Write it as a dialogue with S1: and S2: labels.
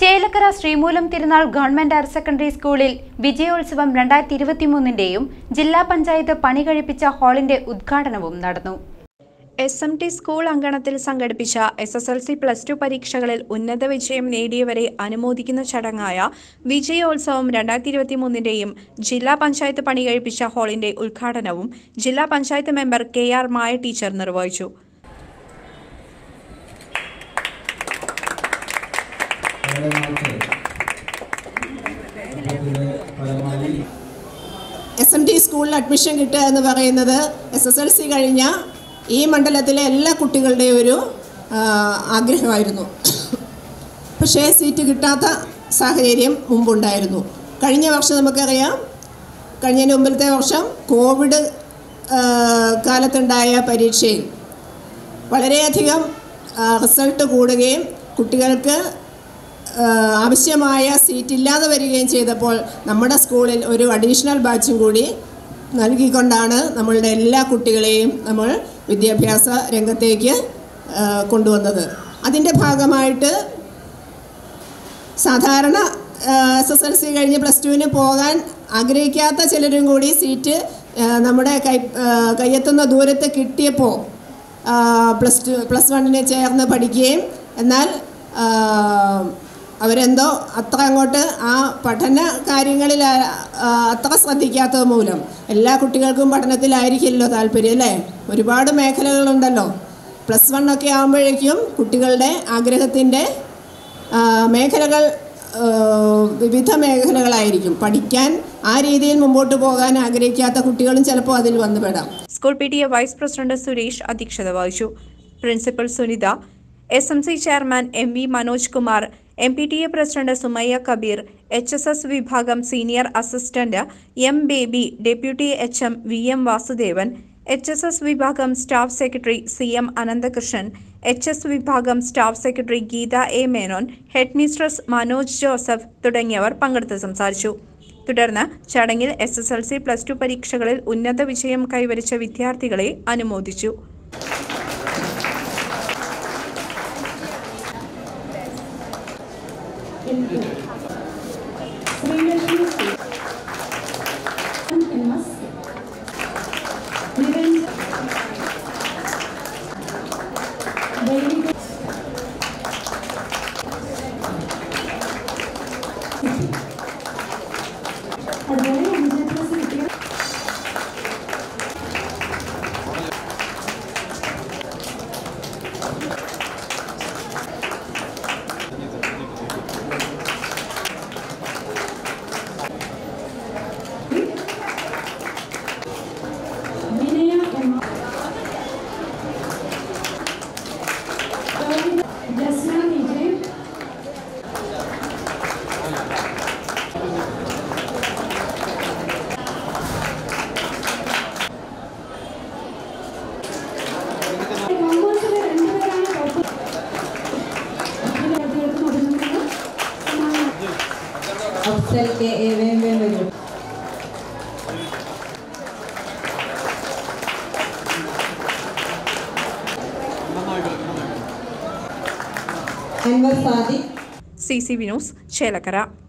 S1: ചേലക്കര ശ്രീമൂലം തിരുനാൾ government higher secondary സ്കൂളിൽ വിജയോത്സവം രണ്ടായിരത്തി ഇരുപത്തിമൂന്നിന്റെയും ജില്ലാ പഞ്ചായത്ത് പണി കഴിപ്പിച്ച ഹാളിന്റെ ഉദ്ഘാടനവും നടന്നു
S2: എസ് എം ടി സ്കൂൾ അങ്കണത്തിൽ സംഘടിപ്പിച്ച S S L C plus two പരീക്ഷകളിൽ ഉന്നത വിജയം നേടിയവരെ അനുമോദിക്കുന്ന ചടങ്ങായ വിജയോത്സവം രണ്ടായിരത്തി ഇരുപത്തി മൂന്നിന്റെയും ജില്ലാ പഞ്ചായത്ത് പണി കഴിപ്പിച്ച ഹാളിന്റെ ഉദ്ഘാടനവും ജില്ലാ panchayat member K R Maya teacher നിർവഹിച്ചു
S3: വളരെ നാളത്തെ ഇതിന്റെ ഫലമായി
S4: എസ് എം ടി സ്കൂളിൽ അഡ്മിഷൻ കിട്ടുക എന്ന് പറയുന്നത് എസ് എസ് എൽ സി കഴിഞ്ഞ ഈ മണ്ഡലത്തിലെ എല്ലാ കുട്ടികളുടെയും ഒരു ആ, ആഗ്രഹമായിരുന്നു പക്ഷേ സീറ്റ് കിട്ടാത്ത സാഹചര്യം മുമ്പുണ്ടായിരുന്നു കഴിഞ്ഞ വർഷം നമുക്കറിയാം കഴിഞ്ഞതിന് മുമ്പിലത്തെ വർഷം കോവിഡ് ആ, കാലത്തുണ്ടായ പരീക്ഷയിൽ വളരെയധികം ആ, റിസൾട്ട് കൂടുകയും കുട്ടികൾക്ക് ആ, ആവശ്യമായ സീറ്റ് ഇല്ലാതെ വരികയും ചെയ്തപ്പോൾ നമ്മുടെ സ്കൂളിൽ ഒരു അഡീഷണൽ ബാച്ചും കൂടി നൽകിക്കൊണ്ടാണ് നമ്മളുടെ എല്ലാ കുട്ടികളെയും നമ്മൾ വിദ്യാഭ്യാസ രംഗത്തേക്ക് ആ, കൊണ്ടുവന്നത് അതിൻ്റെ ഭാഗമായിട്ട് സാധാരണ എസ് എസ് എൽ സി കഴിഞ്ഞ് പ്ലസ് ടുവിന് പോകാൻ ആഗ്രഹിക്കാത്ത ചിലരും കൂടി സീറ്റ് ആ, നമ്മുടെ കൈ ആ, കയ്യെത്തുന്ന ദൂരത്ത് കിട്ടിയപ്പോൾ പ്ലസ് ടു പ്ലസ് വണ്ണിന് ചേർന്ന് പഠിക്കുകയും എന്നാൽ ആ, അവരെന്തോ അത്ര അങ്ങോട്ട് ആ പഠന കാര്യങ്ങളിൽ ആ- ആ, അത്ര ശ്രദ്ധിക്കാത്തത് മൂലം എല്ലാ കുട്ടികൾക്കും പഠനത്തിലായിരിക്കില്ലല്ലോ താല്പര്യം അല്ലേ ഒരുപാട് മേഖലകളുണ്ടല്ലോ പ്ലസ് വൺ ഒക്കെ ആകുമ്പോഴേക്കും കുട്ടികളുടെ ആഗ്രഹത്തിൻ്റെ ആ, മേഖലകൾ ആ, വിവിധ മേഖലകളായിരിക്കും പഠിക്കാൻ ആ രീതിയിൽ മുമ്പോട്ട് പോകാൻ ആഗ്രഹിക്കാത്ത കുട്ടികളും ചിലപ്പോൾ അതിൽ വന്നു പെടാം
S2: school P T A vice president Suresh അധ്യക്ഷത വഹിച്ചു principal Sunitha S M C chairman M V Manoj Kumar M P T A president Sumayya Kabeer H S S വിഭാഗം senior assistant M Baby deputy H M V M Vasudevan H S S വിഭാഗം staff secretary C M Ananthakrishnan H S വിഭാഗം staff secretary Geetha A Menon headmistress Manoj Joseph തുടങ്ങിയവർ പങ്കെടുത്ത് സംസാരിച്ചു തുടർന്ന് ചടങ്ങിൽ S S L C plus two പരീക്ഷകളിൽ ഉന്നത വിജയം കൈവരിച്ച വിദ്യാർത്ഥികളെ അനുമോദിച്ചു
S5: അഫ്സൽ കെ എ വേം വേം വരൂ Anwar Sadiq
S2: C C V news Chelakkara